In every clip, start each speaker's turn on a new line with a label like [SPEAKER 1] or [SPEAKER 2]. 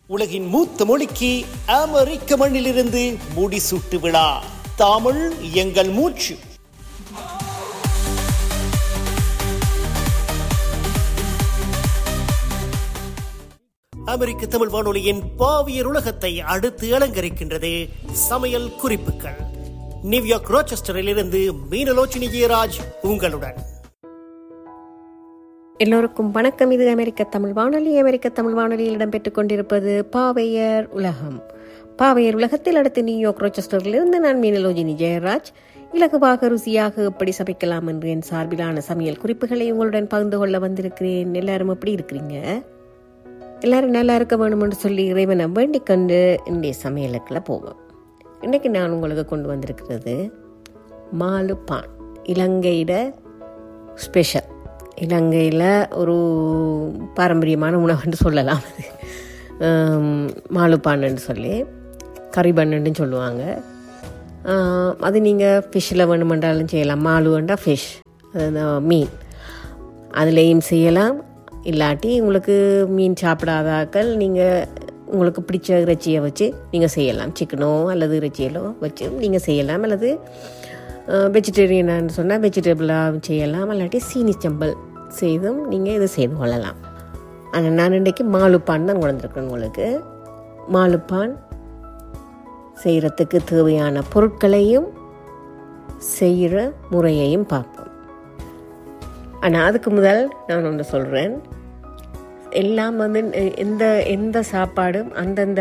[SPEAKER 1] உலகின் மூத்த மொழிக்கு அமெரிக்க மண்ணிலிருந்து முடிசூட்டு விழா தமிழ் எங்கள் மூச்சு அமெரிக்க தமிழ் வானொலியின் பாவியர் உலகத்தை அடுத்து அலங்கரிக்கின்றது சமையல் குறிப்புகள் நியூயார்க் ரோச்செஸ்டரில் இருந்து மீனலோச்சினி ஜெயராஜ் உங்களுடன்
[SPEAKER 2] எல்லோருக்கும் வணக்கம் இது அமெரிக்க தமிழ் வானொலி அமெரிக்க தமிழ் வானொலியில் இடம்பெற்றுக் கொண்டிருப்பது பாவையர் உலகம் பாவையர் உலகத்தில் அடுத்து நியூயார்க் ரோச்செஸ்டரிலிருந்து நான் மீனலோஜினி ஜெயராஜ் இலகுவாக ருசியாக எப்படி சமைக்கலாம் என்று என் சார்பிலான சமையல் குறிப்புகளை உங்களுடன் பகிர்ந்து கொள்ள வந்திருக்கிறேன் எல்லாரும் எப்படி இருக்கிறீங்க எல்லாரும் நல்லா இருக்க வேணும்னு சொல்லி இறைவனை வேண்டிக் கொண்டு இன்றைய சமையலுக்குள்ள போவோம் இன்னைக்கு நான் உங்களுக்கு கொண்டு வந்திருக்கிறது மாலு பான் இலங்கையிட ஸ்பெஷல் இலங்கையில் ஒரு பாரம்பரியமான உணவுன்னு சொல்லலாம் அது ஆம், மாலுப்பான்னு சொல்லி கறிபண்ணுன்னு சொல்லுவாங்க ஆம், அது நீங்கள் ஃபிஷ்ஷில் வேணுமென்றாலும் செய்யலாம் மாலுவண்டா ஃபிஷ் அது மீன் அதுலேயும் செய்யலாம் இல்லாட்டி உங்களுக்கு மீன் சாப்பிடாதாக்கள் நீங்கள் உங்களுக்கு பிடிச்ச இறைச்சியை வச்சு நீங்கள் செய்யலாம் சிக்கனோ அல்லது இறைச்சியலோ வச்சு நீங்கள் செய்யலாம் அல்லது வெஜிடேரியனான்னு சொன்னால் வெஜிடபிளாக செய்யலாம் இல்லாட்டி சீனி சம்பல் செய்தும் நீங்கள் இதை செய்து கொள்ளலாம் ஆனால் நான் இன்றைக்கு மாலுப்பான் தான் கொண்டிருக்கேன் உங்களுக்கு மாலுப்பான் செய்கிறதுக்கு தேவையான பொருட்களையும் செய்கிற முறையையும் பார்ப்போம் ஆனால் அதுக்கு முதல் நான் ஒன்று சொல்கிறேன் எல்லாம் வந்து எந்த எந்த சாப்பாடும் அந்தந்த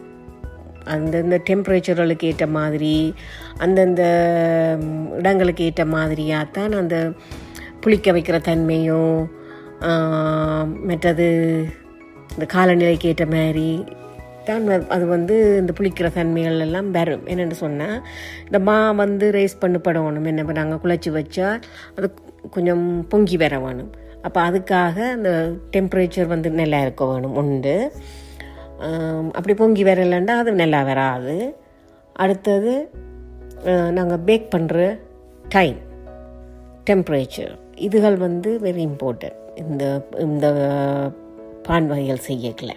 [SPEAKER 2] அந்தந்த டெம்பரேச்சர்களுக்கு ஏற்ற மாதிரி அந்தந்த ம், இடங்களுக்கு ஏற்ற மாதிரியாக தான் அந்த புளிக்க வைக்கிற தன்மையும் ஆ, மற்றது இந்த காலநிலைக்கு ஏற்ற மாதிரி தான் வ- அது வந்து இந்த புளிக்கிற தன்மைகள் எல்லாம் வரும் என்னென்னு சொன்னால் இந்த மா வந்து ரைஸ் பண்ணப்படணும் என்ன இப்போ நாங்கள் குழச்சி வச்சா அது கொஞ்சம் பொங்கி வர வேணும் அப்போ அதுக்காக அந்த டெம்பரேச்சர் வந்து நல்லா இருக்க வேணும் உண்டு ஆம், அப்படி பொங்கி வரலண்டா அது நல்லா வராது அடுத்தது நாங்கள் பேக் பண்ணுற டைம் டெம்பரேச்சர் இதுகள் வந்து வெரி இம்பார்ட்டன்ட் இந்த இந்த பான் வகைகள் செய்யக்கல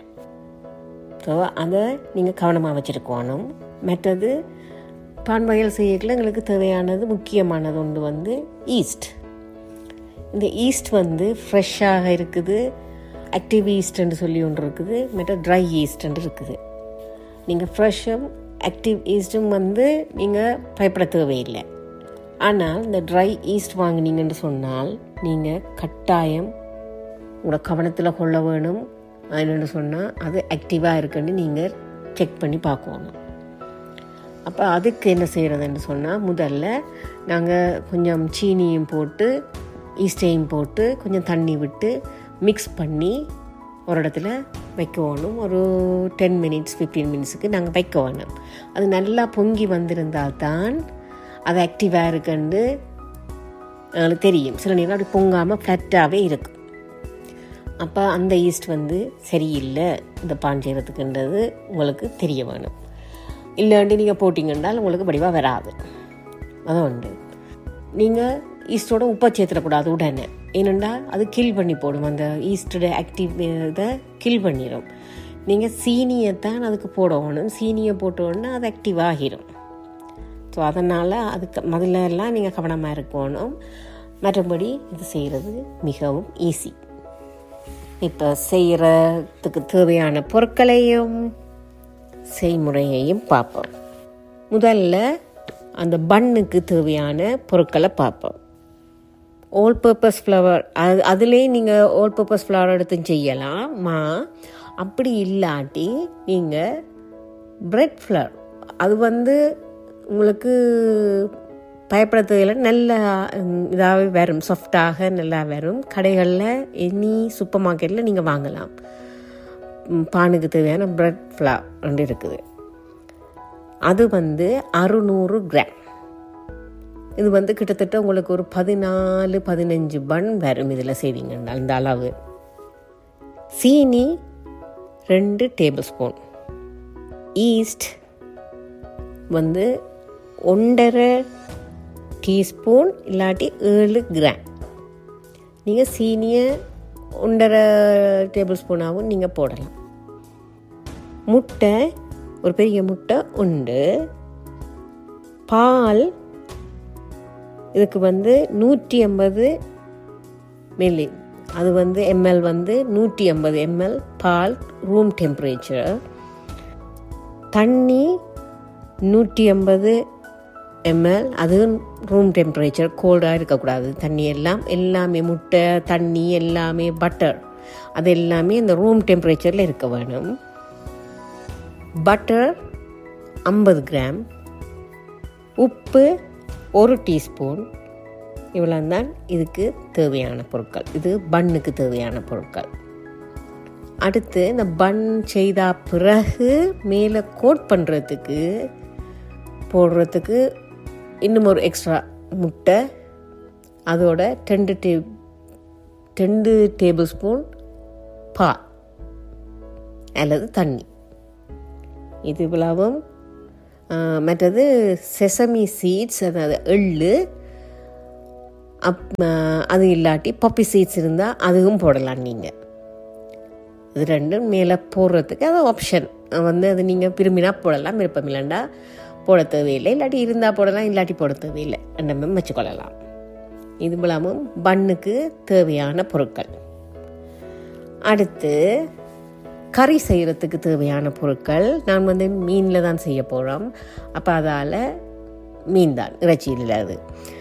[SPEAKER 2] ஸோ அதை நீங்கள் கவனமாக வச்சுருக்கணும் மற்றது பான் வகைகள் செய்யக்கல எங்களுக்கு தேவையானது முக்கியமானது ஒன்று வந்து ஈஸ்ட் இந்த ஈஸ்ட் வந்து ஃப்ரெஷ்ஷாக இருக்குது ஆக்டிவ் ஈஸ்ட்ன்னு சொல்லி ஒன்று இருக்குது மற்ற ட்ரை ஈஸ்ட்ன்னு இருக்குது நீங்கள் ஃப்ரெஷ்ஷும் ஆக்டிவ் ஈஸ்ட்டும் வந்து நீங்கள் பயப்பட தேவையில்லை ஆனால் இந்த ட்ரை ஈஸ்ட் வாங்கினீங்கன்னு சொன்னால் நீங்கள் கட்டாயம் உங்களோட கவனத்தில் கொள்ள வேணும் என்னென்னு சொன்னால் அது ஆக்டிவாக இருக்குன்னு நீங்கள் செக் பண்ணி பார்க்கணும் அப்போ அதுக்கு என்ன செய்கிறதுன்னு சொன்னால் முதல்ல நாங்கள் கொஞ்சம் சீனியும் போட்டு ஈஸ்டையும் போட்டு கொஞ்சம் தண்ணி விட்டு மிக்ஸ் பண்ணி ஒரு இடத்துல வைக்க வேணும் ஒரு டென் மினிட்ஸ் ஃபிஃப்டீன் மினிட்ஸுக்கு நாங்கள் வைக்க வேணும் அது நல்லா பொங்கி வந்திருந்தால் தான் அது ஆக்டிவாக இருக்குன்னு எங்களுக்கு தெரியும் சில நேரம் அப்படி பொங்காமல் ஃப்ளட்டாகவே இருக்கும் அப்போ அந்த ஈஸ்ட் வந்து சரியில்லை இந்த பான் செய்கிறதுக்குன்றது உங்களுக்கு தெரிய வேணும் இல்லாண்டி நீங்கள் போட்டிங்கன்றால் உங்களுக்கு வடிவாக வராது அது உண்டு நீங்கள் ஈஸ்டோட உப்பை சேர்த்துடக்கூடாது உடனே ஏனென்றால் அது கில் பண்ணி போடும் அந்த ஈஸ்டோட ஆக்டிவ் இதை கில் பண்ணிடும் நீங்கள் சீனியை தான் அதுக்கு போடணும் சீனியை போட்டோன்னா அது ஆக்டிவ் ஆகிரும் ஸோ அதனால் அதுக்கு முதல்ல எல்லாம் நீங்கள் கவனமாக இருக்கணும் மற்றபடி இது செய்கிறது மிகவும் ஈஸி இப்போ செய்கிறதுக்கு தேவையான பொருட்களையும் செய்முறையையும் பார்ப்போம் முதல்ல அந்த பன்னுக்கு தேவையான பொருட்களை பார்ப்போம் ஓல் பர்பஸ் ஃப்ளவர் அது அதுலேயே நீங்கள் ஓல் பர்பஸ் ஃப்ளவர் எடுத்து செய்யலாம் மா அப்படி இல்லாட்டி நீங்கள் பிரெட் ஃப்ளவர் அது வந்து உங்களுக்கு பயப்பட தேவையில்லை நல்லா இதாகவே வரும் சாஃப்டாக நல்லா வரும் கடைகளில் எனி சூப்பர் மார்க்கெட்டில் நீங்கள் வாங்கலாம் ம், பானுக்கு தேவையான பிரெட் ஃப்ளவர் ரெண்டு இருக்குது அது வந்து அறுநூறு கிராம் இது வந்து கிட்டத்தட்ட உங்களுக்கு ஒரு பதினாலு பதினஞ்சு பன் வரும் இதில் செய்வீங்கன்னா இந்த அளவு சீனி ரெண்டு டேபிள் ஸ்பூன் ஈஸ்ட் வந்து ஒன்றரை டீஸ்பூன் இல்லாட்டி ஏழு கிராம் நீங்கள் சீனியை ஒன்றரை டேபிள் ஸ்பூனாகவும் நீங்கள் போடலாம் முட்டை ஒரு பெரிய முட்டை உண்டு பால் இதுக்கு வந்து நூற்றி ஐம்பது மில்லி அது வந்து எம்எல் வந்து நூற்றி ஐம்பது எம்எல் பால் ரூம் டெம்பரேச்சர் தண்ணி நூற்றி ஐம்பது எம்எல் அது ரூம் டெம்பரேச்சர் கோல்டாக இருக்கக்கூடாது தண்ணி எல்லாம் எல்லாமே முட்டை தண்ணி எல்லாமே பட்டர் அது எல்லாமே இந்த ரூம் டெம்பரேச்சரில் இருக்க வேணும் பட்டர் ஐம்பது கிராம் உப்பு ஒரு டீஸ்பூன் இவ்வளோ தான் இதுக்கு தேவையான பொருட்கள் இது பன்னுக்கு தேவையான பொருட்கள் அடுத்து இந்த பன் செய்த பிறகு மேலே கோட் பண்ணுறதுக்கு போடுறதுக்கு இன்னும் ஒரு எக்ஸ்ட்ரா முட்டை அதோட ரெண்டு டே ரெண்டு டேபிள் ஸ்பூன் பால் அல்லது தண்ணி இது இவ்வளவும் மற்றது செசமி சீட்ஸ் அதாவது எள்ளு அப் அது இல்லாட்டி பப்பி சீட்ஸ் இருந்தால் அதுவும் போடலாம் நீங்கள் இது ரெண்டும் மேலே போடுறதுக்கு அது ஆப்ஷன் வந்து அது நீங்கள் விரும்பினா போடலாம் விருப்பம் இல்லைண்டா போட தேவையில்லை இல்லாட்டி இருந்தால் போடலாம் இல்லாட்டி போட தேவையில்லை ரெண்டுமே வச்சுக்கொள்ளலாம் இது இல்லாமல் பண்ணுக்கு தேவையான பொருட்கள் அடுத்து கறி செய்கிறதுக்கு தேவையான பொருட்கள் நான் வந்து மீனில் தான் செய்ய போகிறோம் அப்போ அதால் மீன் தான் இறைச்சி இல்லை அது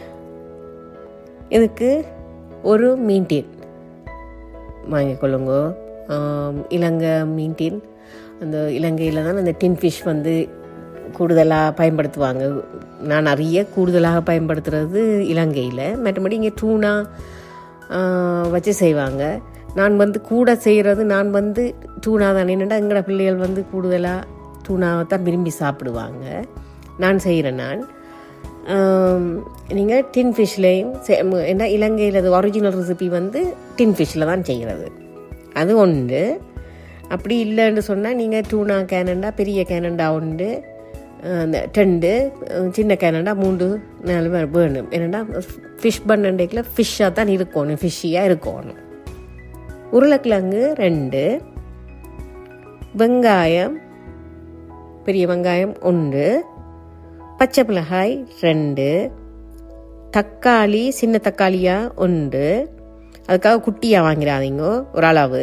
[SPEAKER 2] இதுக்கு ஒரு மீன் டீன் வாங்கிக்கொள்ளுங்க இலங்கை மீன் டீன் அந்த இலங்கையில் தான் அந்த டின் ஃபிஷ் வந்து கூடுதலாக பயன்படுத்துவாங்க நான் நிறைய கூடுதலாக பயன்படுத்துகிறது இலங்கையில் மற்றபடி இங்கே டூனா வச்சு செய்வாங்க நான் வந்து கூட செய்கிறது நான் வந்து டூனா தான் என்னென்னா எங்களோட பிள்ளைகள் வந்து கூடுதலாக டூனாவை தான் விரும்பி சாப்பிடுவாங்க நான் செய்கிறேன் நான் நீங்கள் டின் ஃபிஷ்லேயும் ஏன்னா இலங்கையில் அது ஒரிஜினல் ரெசிபி வந்து டின் ஃபிஷ்ஷில் தான் செய்கிறது அது ஒன்று அப்படி இல்லைன்னு சொன்னால் நீங்கள் டூனா கேனண்டா பெரிய கேனண்டா உண்டு அந்த டெண்டு சின்ன கேனண்டா மூன்று நாலு பேர் வேணும் என்னென்னா ஃபிஷ் பண்ணண்டைக்கில் ஃபிஷ்ஷாக தான் இருக்கணும் ஃபிஷ்ஷியாக இருக்கணும் உருளைக்கிழங்கு ரெண்டு வெங்காயம் பெரிய வெங்காயம் ஒன்று பச்சை மிளகாய் ரெண்டு தக்காளி சின்ன தக்காளியாக ஒன்று அதுக்காக குட்டியாக வாங்கிடாதீங்க ஒரு அளவு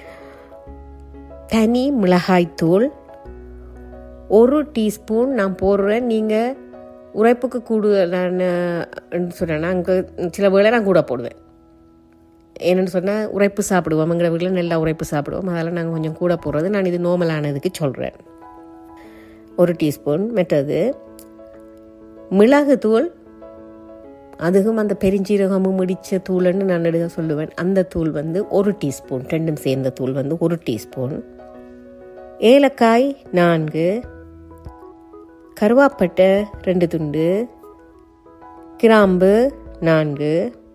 [SPEAKER 2] தனி மிளகாய்த்தூள் ஒரு டீஸ்பூன் நான் போடுறேன் நீங்கள் உரைப்புக்கு கூடுதலான சொன்னேன்னா அங்கே சில வேளை நான் கூட போடுவேன் என்னென்னு சொன்னால் உரைப்பு சாப்பிடுவோம் எங்கள் வீட்டில் நல்லா உரைப்பு சாப்பிடுவோம் அதெல்லாம் நாங்கள் கொஞ்சம் கூட போடுறது நான் இது நோமலானதுக்கு சொல்கிறேன் ஒரு டீஸ்பூன் மெட்டது மிளகுத்தூள் அதுவும் அந்த பெருஞ்சீரகமும் முடித்த தூள்னு நான் எடுக்க சொல்லுவேன் அந்த தூள் வந்து ஒரு டீஸ்பூன் ரெண்டும் சேர்ந்த தூள் வந்து ஒரு டீஸ்பூன் ஏலக்காய் நான்கு கருவாப்பட்டை ரெண்டு துண்டு கிராம்பு நான்கு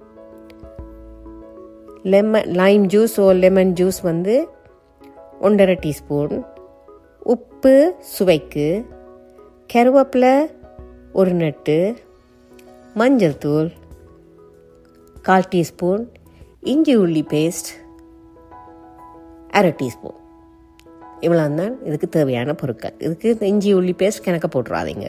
[SPEAKER 2] லெமன் லைம் ஜூஸ் ஓ லெமன் ஜூஸ் வந்து ஒன்றரை டீஸ்பூன் உப்பு சுவைக்கு கருவேப்பிலை ஒரு நட்டு மஞ்சள் தூள் கால் டீஸ்பூன் இஞ்சி உள்ளி பேஸ்ட் அரை டீஸ்பூன் இவ்வளோ தான் இதுக்கு தேவையான பொருட்கள் இதுக்கு இந்த இஞ்சி உள்ளி பேஸ்ட் கணக்க போட்டுறாதீங்க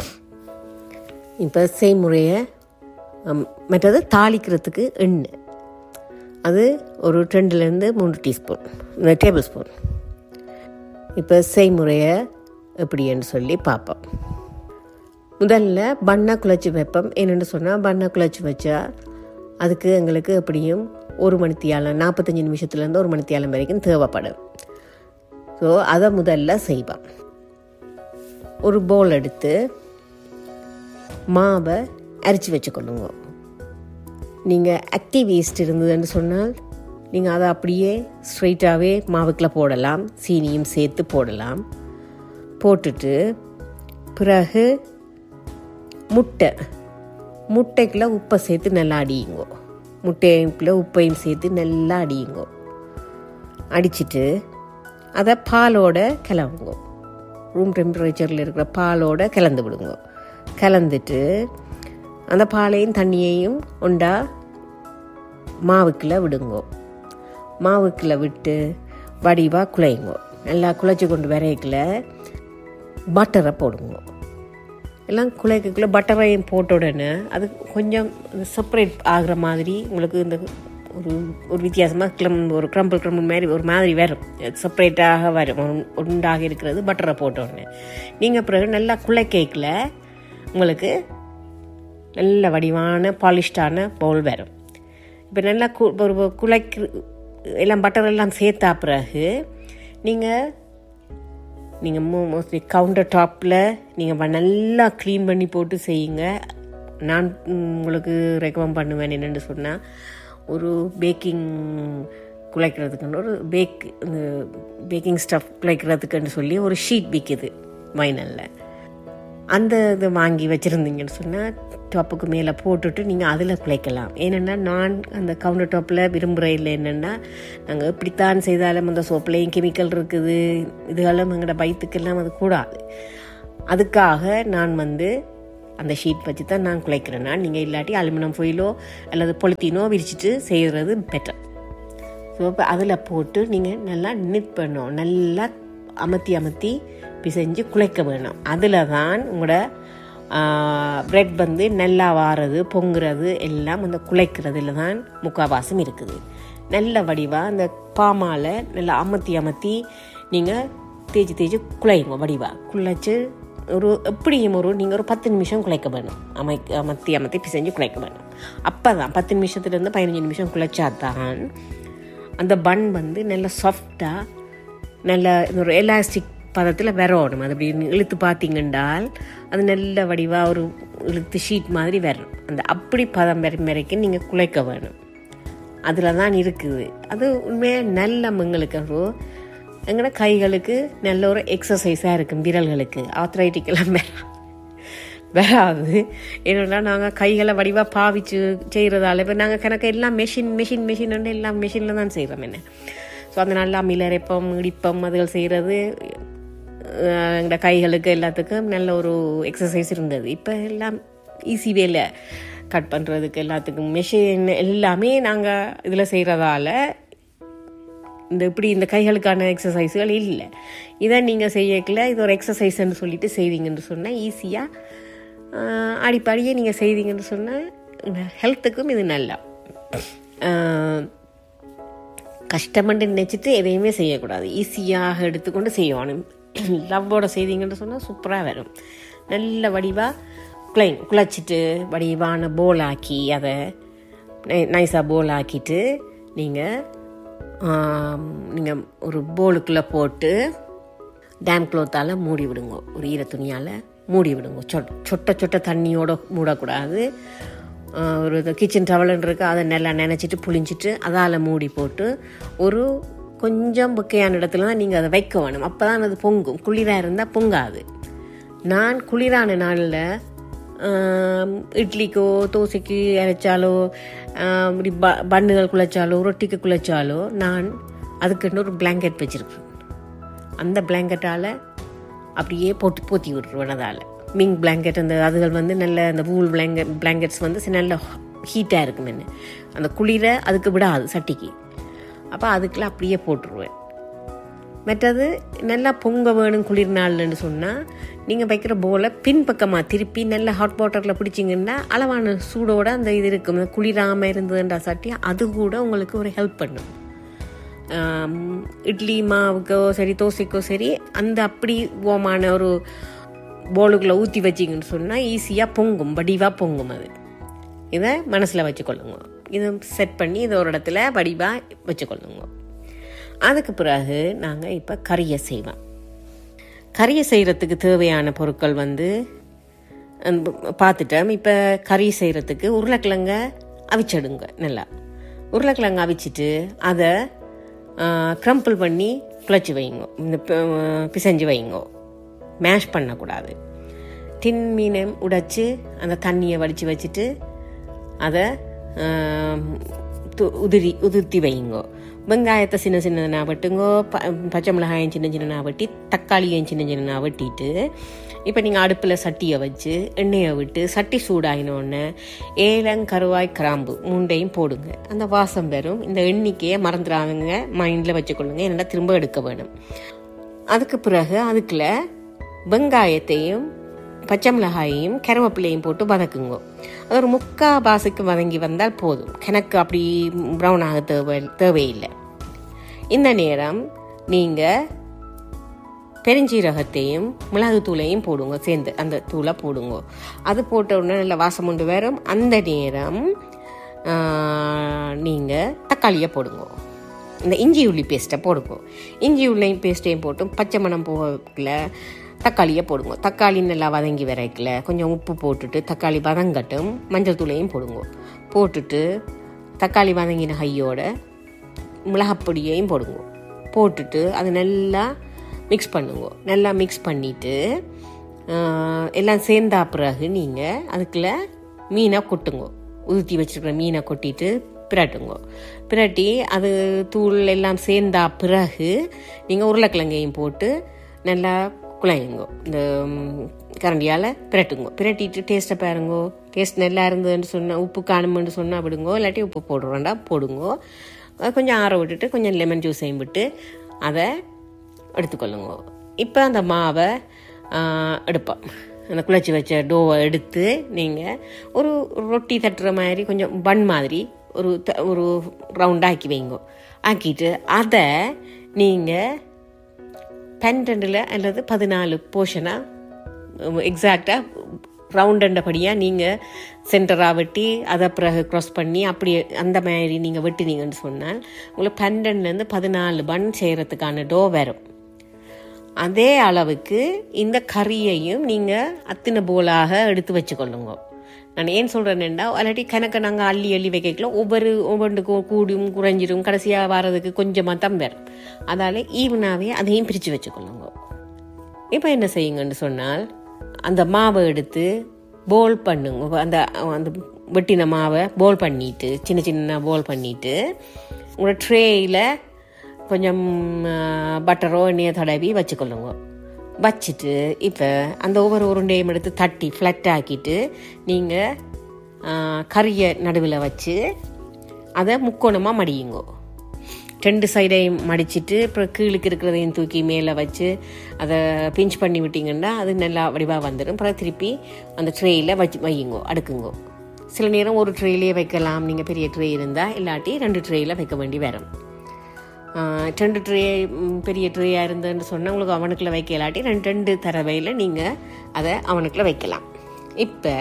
[SPEAKER 2] இப்போ செய்முறையை மற்றது தாளிக்கிறதுக்கு எண்ணெய் அது ஒரு ரெண்டுலேருந்து மூணு டீஸ்பூன் டேபிள் ஸ்பூன் இப்போ செய்முறையை எப்படின்னு சொல்லி பார்ப்போம் முதல்ல பண்ணை குழச்சி வைப்போம் என்னென்னு சொன்னால் பண்ணை குழச்சி வச்சா அதுக்கு எங்களுக்கு எப்படியும் ஒரு மணித்தியாலம் நாற்பத்தஞ்சு நிமிஷத்துலேருந்து ஒரு மணித்தியாலம் வரைக்கும் தேவைப்படும் ஸோ அதை முதல்ல செய்வோம் ஒரு பவுல் எடுத்து மாவை அரைச்சி வச்சுக்கொள்ளுங்க நீங்கள் ஆக்டிவ் ஈஸ்ட் இருந்ததுன்னு சொன்னால் நீங்கள் அதை அப்படியே ஸ்ட்ரைட்டாகவே மாவுக்குள்ளே போடலாம் சீனியும் சேர்த்து போடலாம் போட்டுட்டு பிறகு முட்டை முட்டைக்குள்ளே உப்பை சேர்த்து நல்லா அடியுங்கோ முட்டைக்குள்ளே உப்பையும் சேர்த்து நல்லா அடியுங்கோ அடிச்சிட்டு அதை பாலோட கிளவுங்க ரூம் டெம்பரேச்சரில் இருக்கிற பாலோட கலந்து விடுங்க கலந்துட்டு அந்த பாலையும் தண்ணியையும் உண்டா மாவுக்குள்ளே விடுங்கோ மாவுக்குள்ளே விட்டு வடிவாக குழையுங்கோ நல்லா குழைச்சி கொண்டு வரைக்கல பட்டரை போடுங்க எல்லாம் குழைக்கக்குள்ள பட்டரையும் போட்ட உடனே அது கொஞ்சம் செப்பரேட் ஆகிற மாதிரி உங்களுக்கு இந்த ஒரு ஒரு வித்தியாசமாக கிளம் ஒரு க்ரம்பிள் க்ரம்பிள் மாதிரி ஒரு மாதிரி வரும் செப்பரேட்டாக வரும் ஒரு உண்டாக இருக்கிறது பட்டரை போட்ட உடனே நீங்கள் பிறகு நல்லா குலை கேக்கில் உங்களுக்கு நல்ல வடிவான பாலிஷ்டான பவுல் வரும் இப்போ நல்லா கு ஒரு குலைக்கு எல்லாம் பட்டர் எல்லாம் சேர்த்தா பிறகு நீங்கள் நீங்கள் மோ மோஸ்ட்லி கவுண்டர் டாப்பில் நீங்கள் நல்லா க்ளீன் பண்ணி போட்டு செய்யுங்க நான் உங்களுக்கு ரெக்கமெண்ட் பண்ணுவேன் என்னென்னு சொன்னால் ஒரு பேக்கிங் குலைக்கிறதுக்குன்னு ஒரு பேக் பேக்கிங் ஸ்டஃப் குலைக்கிறதுக்குன்னு சொல்லி ஒரு ஷீட் விற்கிது வைனலில் அந்த இது வாங்கி வச்சுருந்தீங்கன்னு சொன்னால் டாப்புக்கு மேலே போட்டுட்டு நீங்கள் அதில் குலைக்கலாம் ஏனென்னா நான் அந்த கவுண்டர் டாப்பில் விரும்புகிற இல்லை என்னென்னா நாங்கள் இப்படித்தான் செய்தாலும் அந்த சோப்புலேயும் கெமிக்கல் இருக்குது இதுகளும் எங்களோட வயிற்றுக்கெல்லாம் அது கூடாது அதுக்காக நான் வந்து அந்த ஷீட் வச்சு தான் நான் குலைக்கிறேன்னா நீங்கள் இல்லாட்டி அலுமினியம் ஃபொயிலோ அல்லது பொலித்தீனோ விரிச்சிட்டு செய்கிறது பெட்டர் ஸோ இப்போ அதில் போட்டு நீங்கள் நல்லா நிட் பண்ணணும் நல்லா அமர்த்தி அமர்த்தி பிசைஞ்சு குலைக்க வேணும் அதில் தான் உங்களோட ப்ரெட் வந்து நல்லா வாரது பொங்குறது எல்லாம் அந்த குலைக்கிறதுல தான் முக்காவாசம் இருக்குது நல்ல வடிவாக அந்த பாமால் நல்லா அமர்த்தி அமர்த்தி நீங்கள் தேய்ச்சி தேய்ச்சி குழையுங்க வடிவாக குழைச்சி ஒரு எப்படியும் ஒரு நீங்கள் ஒரு பத்து நிமிஷம் குழைக்க வேணும் அமை அமர்த்தி அமர்த்தி பிசைஞ்சு குழைக்க வேணும் அப்போ தான் பத்து நிமிஷத்துலேருந்து பதினஞ்சு நிமிஷம் குழைச்சா தான் அந்த பன் வந்து நல்ல சாஃப்டாக நல்ல ஒரு எலாஸ்டிக் பதத்தில் வரணும் அது அப்படி இழுத்து பார்த்தீங்கன்றால் அது நல்ல வடிவாக ஒரு இழுத்து ஷீட் மாதிரி வரணும் அந்த அப்படி பதம் வரை வரைக்கும் நீங்கள் குலைக்க வேணும் அதில் தான் இருக்குது அது உண்மையாக நல்ல எங்களுக்கு ஒரு எங்களோட கைகளுக்கு நல்ல ஒரு எக்ஸசைஸாக இருக்கும் விரல்களுக்கு ஆத்ரைட்டிக்கெல்லாம் வேற வராது ஏன்னா நாங்கள் கைகளை வடிவாக பாவிச்சு செய்கிறதால இப்போ நாங்கள் கணக்கு எல்லாம் மெஷின் மெஷின் மெஷின் எல்லாம் மெஷினில் தான் செய்கிறோம் என்ன ஸோ அந்த நல்லா மிளரைப்பம் இடிப்பம் அதுகள் செய்கிறது எங்களோட கைகளுக்கு எல்லாத்துக்கும் நல்ல ஒரு எக்ஸசைஸ் இருந்தது இப்போ எல்லாம் ஈஸி வேலை கட் பண்ணுறதுக்கு எல்லாத்துக்கும் மெஷின் எல்லாமே நாங்கள் இதில் செய்கிறதால இந்த இப்படி இந்த கைகளுக்கான எக்ஸசைஸுகள் இல்லை இதை நீங்கள் செய்யக்கல இது ஒரு எக்ஸசைஸ்ன்னு சொல்லிட்டு செய்வீங்கன்னு சொன்னால் ஈஸியாக அடிப்படியே நீங்கள் செய்வீங்கன்னு சொன்னால் ஹெல்த்துக்கும் இது நல்லா கஷ்டமண்டு நினச்சிட்டு எதையுமே செய்யக்கூடாது ஈஸியாக எடுத்துக்கொண்டு செய்யணும் லவ்வோட செய்தீங்கன்னு சொன்னால் சூப்பராக வரும் நல்ல வடிவாக குளை குழைச்சிட்டு வடிவான போல் ஆக்கி அதை நைஸாக போல் ஆக்கிட்டு நீங்கள் நீங்கள் ஒரு போலுக்குள்ளே போட்டு டேம் க்ளோத்தால் மூடி விடுங்க ஒரு ஈர துணியால் மூடி விடுங்க சொட் சொட்ட சொட்ட தண்ணியோட மூடக்கூடாது ஒரு கிச்சன் டவலுன்னு இருக்கு அதை நல்லா நினச்சிட்டு புளிஞ்சிட்டு அதால் மூடி போட்டு ஒரு கொஞ்சம் புக்கையான இடத்துல தான் நீங்கள் அதை வைக்க வேணும் அப்போ தான் அது பொங்கும் குளிராக இருந்தால் பொங்காது நான் குளிரான நாளில் இட்லிக்கோ தோசைக்கு அரைச்சாலோ இப்படி ப பண்ணுகள் குழைச்சாலோ ரொட்டிக்கு குழைச்சாலோ நான் அதுக்குன்னு ஒரு பிளாங்கெட் வச்சுருக்கேன் அந்த பிளாங்கெட்டால் அப்படியே போட்டு போத்தி விட்டுருவேன் அதால் மிங் பிளாங்கெட் அந்த அதுகள் வந்து நல்ல அந்த வூல் பிளாங்கெட் பிளாங்கெட்ஸ் வந்து நல்ல ஹீட்டாக இருக்கும் என்ன அந்த குளிரை அதுக்கு விடாது சட்டிக்கு அப்போ அதுக்கெல்லாம் அப்படியே போட்டுருவேன் மற்றது நல்லா பொங்க வேணும் குளிர் நாள்னு சொன்னால் நீங்கள் வைக்கிற போலை பின்பக்கமாக திருப்பி நல்லா ஹாட் வாட்டரில் பிடிச்சிங்கன்னா அளவான சூடோட அந்த இது இருக்கும் குளிராமல் இருந்ததுன்றா சட்டி அது கூட உங்களுக்கு ஒரு ஹெல்ப் பண்ணும் இட்லி மாவுக்கோ சரி தோசைக்கோ சரி அந்த அப்படி ஓமான ஒரு போலுக்குள்ளே ஊற்றி வச்சிங்கன்னு சொன்னால் ஈஸியாக பொங்கும் வடிவாக பொங்கும் அது இதை மனசில் வச்சுக்கொள்ளுங்க இதை செட் பண்ணி இதை ஒரு இடத்துல வடிவாக வச்சுக்கொள்ளுங்க அதுக்கு பிறகு நாங்கள் இப்போ கறியை செய்வோம் கறியை செய்கிறதுக்கு தேவையான பொருட்கள் வந்து பார்த்துட்டோம் இப்போ கறி செய்கிறதுக்கு உருளைக்கிழங்க அவிச்சிடுங்க நல்லா உருளைக்கிழங்கு அவிச்சிட்டு அதை க்ரம்பிள் பண்ணி குழச்சி வைங்க இந்த பிசைஞ்சு வைங்க மேஷ் பண்ணக்கூடாது டின் மீனை உடைச்சி அந்த தண்ணியை வடித்து வச்சுட்டு அதை உதிரி உதிர்த்தி வைங்கோ வெங்காயத்தை சின்ன சின்னதுனா வெட்டுங்கோ ப பச்சை மிளகாயும் சின்ன சின்னனா வெட்டி தக்காளியும் சின்ன சின்னனா வெட்டிட்டு இப்போ நீங்கள் அடுப்பில் சட்டியை வச்சு எண்ணெயை விட்டு சட்டி சூடாகினோடனே ஏலங் கருவாய் கிராம்பு மூண்டையும் போடுங்க அந்த வாசம் வரும் இந்த எண்ணிக்கையை மறந்துடாதுங்க மைண்டில் வச்சுக்கொள்ளுங்க என்னென்னா திரும்ப எடுக்க வேணும் அதுக்கு பிறகு அதுக்குள்ள வெங்காயத்தையும் பச்சை மிளகாயையும் கருவேப்பிலையும் போட்டு வதக்குங்க அது ஒரு முக்கா பாசுக்கு வதங்கி வந்தால் போதும் எனக்கு அப்படி ப்ரௌன் ஆக தேவை தேவையில்லை இந்த நேரம் நீங்கள் பெருஞ்சீரகத்தையும் மிளகுத்தூளையும் போடுங்க சேர்ந்து அந்த தூளை போடுங்க அது போட்ட உடனே நல்ல வாசம் உண்டு வரும் அந்த நேரம் நீங்கள் தக்காளியை போடுங்க இந்த இஞ்சி உள்ளி பேஸ்ட்டை போடுங்க இஞ்சி உள்ளி பேஸ்ட்டையும் போட்டு பச்சை மணம் போகல தக்காளியை போடுங்க தக்காளி நல்லா வதங்கி வரைக்கல கொஞ்சம் உப்பு போட்டுட்டு தக்காளி வதங்கட்டும் மஞ்சள் தூளையும் போடுங்க போட்டுட்டு தக்காளி வதங்கின கையோட மிளகாப்பொடியையும் போடுங்க போட்டுட்டு அது நல்லா மிக்ஸ் பண்ணுங்க நல்லா மிக்ஸ் பண்ணிவிட்டு எல்லாம் சேர்ந்தா பிறகு நீங்கள் அதுக்குள்ள மீனை கொட்டுங்க உதுத்தி வச்சுருக்கிற மீனை கொட்டிட்டு பிரட்டுங்க பிரட்டி அது தூள் எல்லாம் சேர்ந்தா பிறகு நீங்கள் உருளைக்கிழங்கையும் போட்டு நல்லா குழையுங்க இந்த கரண்டியால் பிரட்டுங்க பிரட்டிட்டு டேஸ்ட்டை பாருங்கோ டேஸ்ட் நல்லா இருந்ததுன்னு சொன்னால் உப்பு காணுமென்னு சொன்னால் விடுங்கோ இல்லாட்டி உப்பு போடுறோண்டா போடுங்கோ கொஞ்சம் ஆற விட்டுட்டு கொஞ்சம் லெமன் ஜூஸையும் விட்டு அதை எடுத்துக்கொள்ளுங்க இப்போ அந்த மாவை எடுப்போம் அந்த குழச்சி வச்ச டோவை எடுத்து நீங்கள் ஒரு ரொட்டி தட்டுற மாதிரி கொஞ்சம் பன் மாதிரி ஒரு த ஒரு ரவுண்ட் ஆக்கி வைங்க ஆக்கிட்டு அதை நீங்கள் பன்னெண்டில் அல்லது பதினாலு போர்ஷனாக எக்ஸாக்டாக ரவுண்டண்டபடியாக நீங்கள் சென்டராக வெட்டி அதை பிறகு க்ராஸ் பண்ணி அப்படி அந்த மாதிரி நீங்கள் வெட்டினீங்கன்னு சொன்னால் உங்களுக்கு பன்னெண்டுலேருந்து பதினாலு பன் செய்கிறதுக்கான டோ வரும் அதே அளவுக்கு இந்த கறியையும் நீங்கள் அத்தின போலாக எடுத்து வச்சுக்கொள்ளுங்க நான் ஏன் சொல்கிறேன்னா அல்லாட்டி கணக்கை நாங்கள் அள்ளி அள்ளி வைக்கல ஒவ்வொரு ஒவ்வொன்றுக்கும் கூடியும் குறைஞ்சிரும் கடைசியாக வர்றதுக்கு கொஞ்சமாக தான் வரும் அதால் ஈவனாகவே அதையும் பிரித்து வச்சுக்கொள்ளுங்க இப்போ என்ன செய்யுங்கன்னு சொன்னால் அந்த மாவை எடுத்து போல் பண்ணுங்க அந்த அந்த வெட்டின மாவை போல் பண்ணிட்டு சின்ன சின்ன போல் பண்ணிட்டு உங்களோட ட்ரேயில் கொஞ்சம் பட்டரோ எண்ணெயை தடவி வச்சுக்கொள்ளுங்க வச்சுட்டு இப்போ அந்த ஒவ்வொரு உருண்டையும் எடுத்து தட்டி ஃப்ளட் ஆக்கிட்டு நீங்கள் கறியை நடுவில் வச்சு அதை முக்கோணமாக மடியுங்கோ ரெண்டு சைடையும் மடிச்சிட்டு அப்புறம் கீழுக்கு இருக்கிறதையும் தூக்கி மேலே வச்சு அதை பிஞ்ச் பண்ணி விட்டிங்கன்னா அது நல்லா வடிவாக வந்துடும் அப்புறம் திருப்பி அந்த ட்ரேயில் வச்சு வையுங்கோ அடுக்குங்கோ சில நேரம் ஒரு ட்ரேலேயே வைக்கலாம் நீங்கள் பெரிய ட்ரே இருந்தால் இல்லாட்டி ரெண்டு ட்ரேயில் வைக்க வேண்டி வரும் ரெண்டு ட்ரே பெரிய ட்ரேயாக இருந்ததுன்னு சொன்னால் உங்களுக்கு அவனுக்குள்ள வைக்க இல்லாட்டி ரெண்டு ரெண்டு தரவையில் நீங்கள் அதை அவனுக்குள்ள வைக்கலாம் இப்போ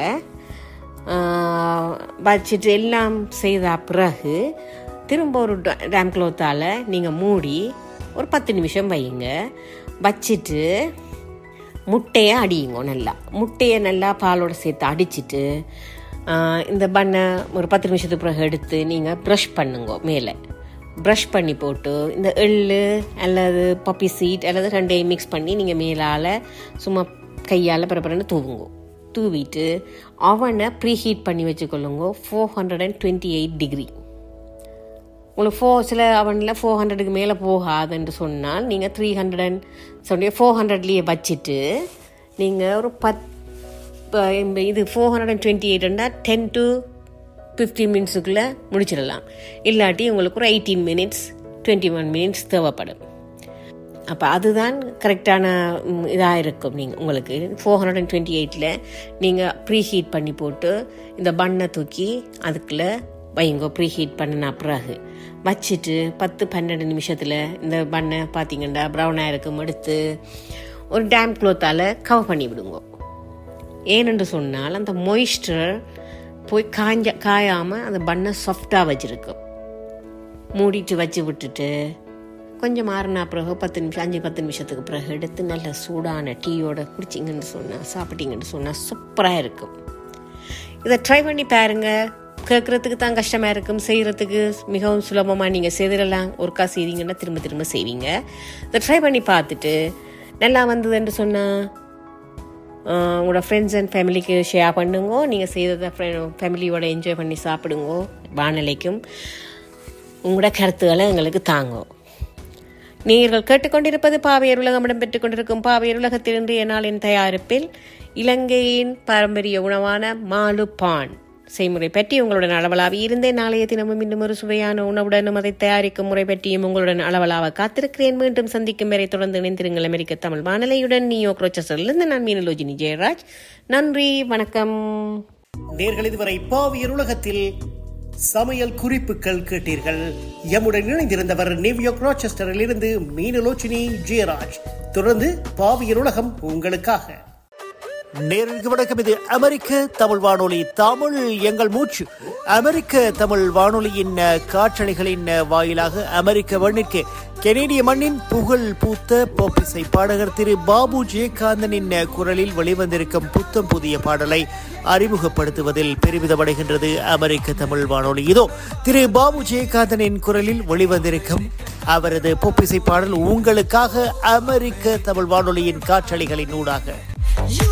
[SPEAKER 2] வச்சுட்டு எல்லாம் செய்த பிறகு திரும்ப ஒரு டேம் க்ளோத்தால் நீங்கள் மூடி ஒரு பத்து நிமிஷம் வையுங்க வச்சுட்டு முட்டையை அடியுங்க நல்லா முட்டையை நல்லா பாலோட சேர்த்து அடிச்சிட்டு இந்த பண்ணை ஒரு பத்து நிமிஷத்துக்கு பிறகு எடுத்து நீங்கள் ப்ரஷ் பண்ணுங்க மேலே ப்ரஷ் பண்ணி போட்டு இந்த எள்ளு அல்லது பப்பி சீட் அல்லது ரெண்டையும் மிக்ஸ் பண்ணி நீங்கள் மேலால் சும்மா கையால் பரபரன்னு தூவுங்க தூவிட்டு அவனை ப்ரீ ஹீட் பண்ணி வச்சுக்கொள்ளுங்க four hundred and twenty eight degree உங்களுக்கு ஃபோ சில அவனில் ஃபோர் ஹண்ட்ரடுக்கு மேலே போகாதுன்னு சொன்னால் நீங்கள் த்ரீ ஹண்ட்ரட் அண்ட் சொல்லி ஃபோர் ஹண்ட்ரட்லேயே வச்சுட்டு நீங்கள் ஒரு பத் இது ஃபோர் ஹண்ட்ரட் அண்ட் டுவெண்ட்டி எயிட்னா டென் டு ஃபிஃப்டீன் மினிட்ஸுக்குள்ளே முடிச்சிடலாம் இல்லாட்டி உங்களுக்கு ஒரு eighteen minutes twenty one minutes தேவைப்படும் அப்போ அதுதான் கரெக்டான இதாக இருக்கும் நீங்கள் உங்களுக்கு ஃபோர் ஹண்ட்ரட் அண்ட் டுவெண்ட்டி எயிட்டில் நீங்கள் ப்ரீ ஹீட் பண்ணி போட்டு இந்த பண்ணை தூக்கி அதுக்குள்ளே வைங்க ப்ரீ ஹீட் பண்ணின பிறகு வச்சுட்டு பத்து பன்னெண்டு நிமிஷத்தில் இந்த பண்ணை பார்த்தீங்கன்னா ப்ரௌனாக இருக்கும் எடுத்து ஒரு டேம் க்ளோத்தால் கவர் பண்ணி விடுங்க ஏனென்று சொன்னால் அந்த மொய்ஸ்டர் போய் காஞ்ச காயாமல் அந்த பண்ணை சாஃப்டாக வச்சுருக்கும் மூடிட்டு வச்சு விட்டுட்டு கொஞ்சம் மாறினா பிறகு பத்து நிமிஷம் அஞ்சு பத்து நிமிஷத்துக்கு பிறகு எடுத்து நல்ல சூடான டீயோட குடிச்சிங்கன்னு சொன்னால் சாப்பிட்டீங்கன்னு சொன்னால் சூப்பராக இருக்கும் இதை ட்ரை பண்ணி பாருங்க கேட்குறதுக்கு தான் கஷ்டமாக இருக்கும் செய்கிறதுக்கு மிகவும் சுலபமாக நீங்கள் செய்திடலாம் ஒருக்கா செய்வீங்கன்னா திரும்ப திரும்ப செய்வீங்க இதை ட்ரை பண்ணி பார்த்துட்டு நல்லா வந்ததுன்னு சொன்னால் உங்களோட ஃப்ரெண்ட்ஸ் அண்ட் ஃபேமிலிக்கு ஷேர் பண்ணுங்க நீங்கள் செய்ததை ஃபேமிலியோட என்ஜாய் பண்ணி சாப்பிடுங்க வானிலைக்கும் உங்களோட கருத்துக்களை எங்களுக்கு தாங்கும் நீங்கள் கேட்டுக்கொண்டிருப்பது பாவையர் உலகம் இடம்பெற்றுக் கொண்டிருக்கும் பாவையர் உலகத்தில் இன்றைய நாளின் தயாரிப்பில் இலங்கையின் பாரம்பரிய உணவான மாலு பான் செய்முறை பற்றி உங்களுடன் அளவலாவி இருந்தேன் நாளைய தினமும் இன்னும் ஒரு சுவையான உணவுடனும் அதை தயாரிக்கும் முறை பற்றியும் உங்களுடன் அளவலாக காத்திருக்கிறேன் மீண்டும் சந்திக்கும் வரை தொடர்ந்து இணைந்திருங்கள் அமெரிக்க தமிழ் வானொலியுடன் நியோ குரோச்சஸிலிருந்து நான் மீனலோஜினி ஜெயராஜ் நன்றி வணக்கம்
[SPEAKER 1] நேர்கள் இதுவரை பாவியர் உலகத்தில் சமையல் குறிப்புகள் கேட்டீர்கள் எம்முடன் இணைந்திருந்தவர் நியூயார்க் ராச்செஸ்டரில் இருந்து மீனலோச்சினி ஜெயராஜ் தொடர்ந்து பாவியர் உலகம் உங்களுக்காக நேருக்கு வணக்கம் இது அமெரிக்க தமிழ் வானொலி தமிழ் எங்கள் மூச்சு அமெரிக்க தமிழ் வானொலியின் அஹ், காற்றலைகளின் அஹ், வாயிலாக அமெரிக்க மண்ணிற்கு கெனேடிய மண்ணின் புகழ் பூத்த போப்பிசை பாடகர் திரு பாபு ஜெயகாந்தனின் அஹ், குரலில் வெளிவந்திருக்கும் புத்தம் புதிய பாடலை அறிமுகப்படுத்துவதில் பெருமிதமடைகின்றது அமெரிக்க தமிழ் வானொலி இதோ திரு பாபு ஜெயகாந்தனின் குரலில் வெளிவந்திருக்கும் அவரது பொப்பிசை பாடல் உங்களுக்காக அமெரிக்க தமிழ் வானொலியின் காற்றலைகளின் ஊடாக